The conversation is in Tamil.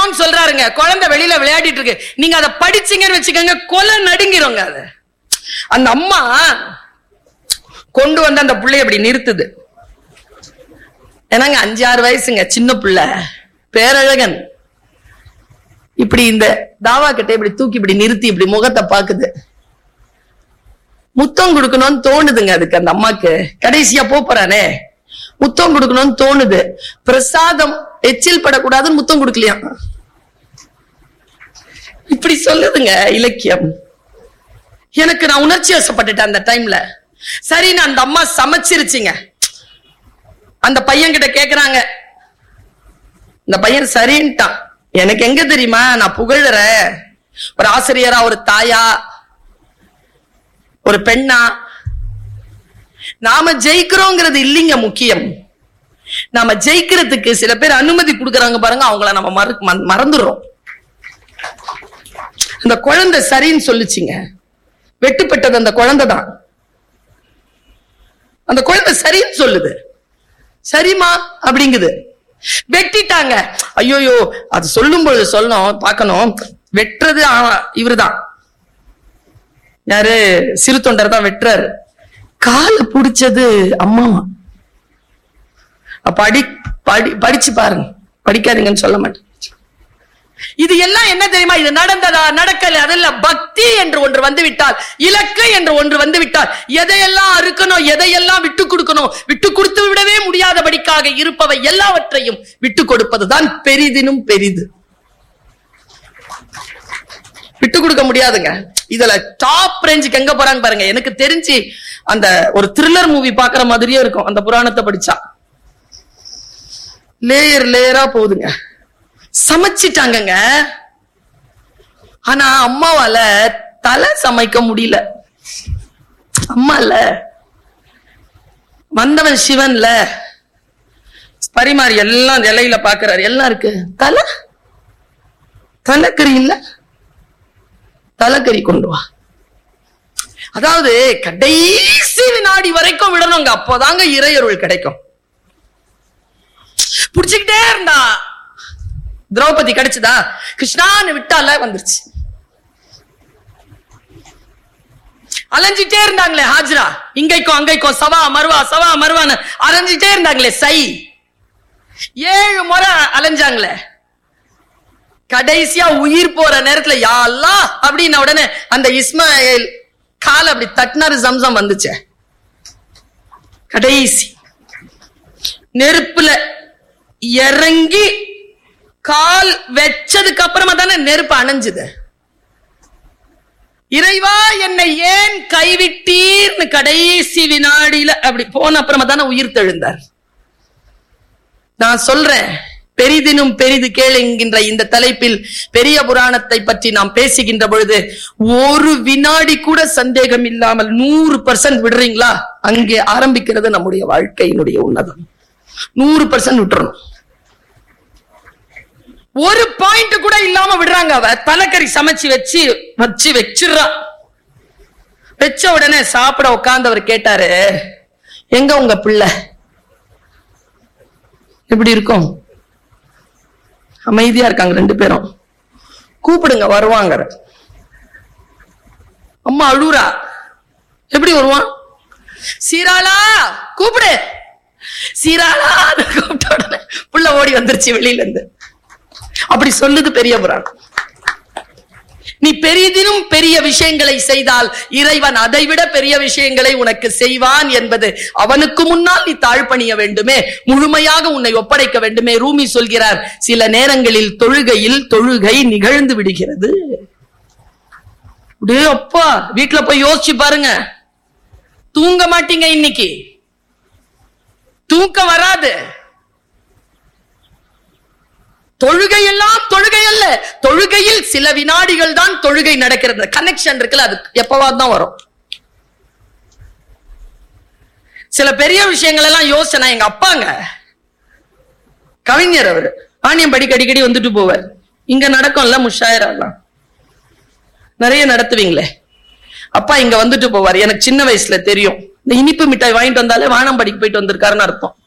படிக்கணும்னு சொல்றாருங்க குழந்தை வெளியில விளையாடிட்டு இருக்கு நீங்க அதை படிச்சீங்கன்னு வச்சுக்கோங்க கொலை நடுங்கிருங்க அது அந்த அம்மா கொண்டு வந்து அந்த புள்ளைய அப்படி நிறுத்துது ஏன்னாங்க அஞ்சு ஆறு வயசுங்க சின்ன புள்ள பேரழகன் இப்படி இந்த தாவா கிட்ட இப்படி தூக்கி இப்படி நிறுத்தி இப்படி முகத்தை பாக்குது முத்தம் கொடுக்கணும்னு தோணுதுங்க அதுக்கு அந்த அம்மாக்கு கடைசியா போப் போறானே முத்தம் கொடுக்கணும்னு தோணுது பிரசாதம் எச்சில் படக்கூடாதுன்னு முத்தம் கொடுக்கலையாம் இப்படி சொல்லுதுங்க இலக்கியம் எனக்கு நான் உணர்ச்சி வசப்பட்டுட்டேன் அந்த டைம்ல சரின்னு அந்த அம்மா சமைச்சிருச்சுங்க அந்த பையன் கிட்ட கேக்குறாங்க இந்த பையன் சரின்ட்டான் எனக்கு எங்க தெரியுமா நான் புகழறேன் ஒரு ஆசிரியரா ஒரு தாயா ஒரு பெண்ணா நாம ஜெயிக்கிறோங்கிறது இல்லைங்க முக்கியம் நாம ஜெயிக்கிறதுக்கு சில பேர் அனுமதி கொடுக்கறாங்க பாருங்க அவங்கள நம்ம மறு ம- மறந்துடுறோம் அந்த குழந்தை சரின்னு சொல்லுச்சுங்க வெட்டுப்பட்டது அந்த குழந்தை தான் அந்த குழந்தை சரின்னு சொல்லுது சரிமா அப்படிங்குது வெட்டிட்டாங்க ஐயோயோ அது சொல்லும் பொழுது சொல்லணும் பார்க்கணும் வெட்டுறது ஆ- இவருதான் யாரு சிறு தொண்டர் தான் வெட்டுறாரு காலை புடிச்சது அம்மாவா அப்ப அடி படி படிச்சு பாருங்க படிக்காதீங்கன்னு சொல்ல மாட்டேன் இது எல்லாம் என்ன தெரியுமா இது நடந்ததா நடக்கல அதல்ல பக்தி என்று ஒன்று வந்து விட்டால் இலக்கு என்று ஒன்று வந்து விட்டால் எதையெல்லாம் அறுக்கணும் எதையெல்லாம் விட்டு கொடுக்கணும் விட்டு கொடுத்து விடவே முடியாதபடிக்காக இருப்பவை எல்லாவற்றையும் விட்டு கொடுப்பதுதான் பெரிதினும் பெரிது விட்டு கொடுக்க முடியாதுங்க இதுல டாப் ரேஞ்சுக்கு எங்க போறாங்க பாருங்க எனக்கு தெரிஞ்சு அந்த ஒரு த்ரில்லர் மூவி பாக்குற மாதிரியே இருக்கும் அந்த புராணத்தை படிச்சா லேயர் லேயரா போகுதுங்க சமைச்சிட்டாங்கங்க ஆனா அம்மாவால தலை சமைக்க முடியல அம்மால வந்தவன் சிவன்ல பரிமாறி எல்லாம் இலையில பாக்குறாரு எல்லாம் இருக்கு தலை தலைக்கறி இல்ல தலைக்கறி கொண்டு வா அதாவது கடைசி வினாடி வரைக்கும் விடணுங்க அப்போதாங்க இறையருள் கிடைக்கும் புடிச்சுக்கிட்டே இருந்தா திரௌபதி கிடைச்சதா கிருஷ்ணான்னு விட்டால வந்துருச்சு அலைஞ்சிட்டே இருந்தாங்களே ஹாஜரா இங்கைக்கும் அங்கைக்கும் சவா மருவா சவா மருவான்னு அலைஞ்சிட்டே இருந்தாங்களே சை ஏழு முறை அலைஞ்சாங்களே கடைசியா உயிர் போற நேரத்துல யா அல்லாஹ் அப்படின்ன உடனே அந்த இஸ்மாயில் கால் அப்படி தட்டினாரு ஜம்சம் வந்துச்சே கடைசி நெருப்புல இறங்கி கால் வச்சதுக்கு அப்புறமா தானே நெருப்பு அணைஞ்சுது இறைவா என்னை ஏன் கைவிட்டீர்னு கடைசி வினாடியில அப்படி போன அப்புறமா தானே உயிர் தெழுந்தார் நான் சொல்றேன் பெரிதினும் பெரிது கேள் என்கின்ற இந்த தலைப்பில் பெரிய புராணத்தை பற்றி நாம் பேசுகின்ற பொழுது ஒரு வினாடி கூட சந்தேகம் இல்லாமல் நூறு பர்சன்ட் விடுறீங்களா அங்கே ஆரம்பிக்கிறது நம்முடைய வாழ்க்கையினுடைய உன்னதம் நூறு பர்சன்ட் விட்டுறணும் ஒரு பாயிண்ட் கூட இல்லாம விடுறாங்க அவ தலைக்கறி சமைச்சு வச்சு வச்சு வச்சிடுறா வச்ச உடனே சாப்பிட உட்கார்ந்தவர் கேட்டாரு எங்க உங்க பிள்ளை எப்படி இருக்கும் அமைதியா இருக்காங்க ரெண்டு பேரும் கூப்பிடுங்க வருவாங்க அம்மா அழுறா எப்படி வருவான் சீராளா கூப்பிடு சீராளா கூப்பிட்ட உடனே புள்ள ஓடி வந்துருச்சு வெளியில இருந்து அப்படி சொல்லுது பெரிய புராணம் நீ பெரிதினும் பெரிய விஷயங்களை செய்தால் இறைவன் அதைவிட பெரிய விஷயங்களை உனக்கு செய்வான் என்பது அவனுக்கு முன்னால் நீ தாழ்பணிய வேண்டுமே முழுமையாக உன்னை ஒப்படைக்க வேண்டுமே ரூமி சொல்கிறார் சில நேரங்களில் தொழுகையில் தொழுகை நிகழ்ந்து விடுகிறது அப்படியே அப்பா வீட்டுல போய் யோசிச்சு பாருங்க தூங்க மாட்டீங்க இன்னைக்கு தூக்கம் வராது தொழுகை எல்லாம் தொழுகை அல்ல தொழுகையில் சில வினாடிகள் தான் தொழுகை நடக்கிறது கனெக்ஷன் இருக்குல்ல அது எப்பவா தான் வரும் சில பெரிய விஷயங்கள் எல்லாம் யோசனை எங்க அப்பாங்க கவிஞர் அவரு ஆணியம் படிக்க அடிக்கடி வந்துட்டு போவார் இங்க நடக்கும்ல முஷாயரெல்லாம் நிறைய நடத்துவீங்களே அப்பா இங்க வந்துட்டு போவார் எனக்கு சின்ன வயசுல தெரியும் இந்த இனிப்பு மிட்டாய் வாங்கிட்டு வந்தாலே வானம்பாடிக்கு போயிட்டு வந்திருக்காருன்னு அர்த்தம்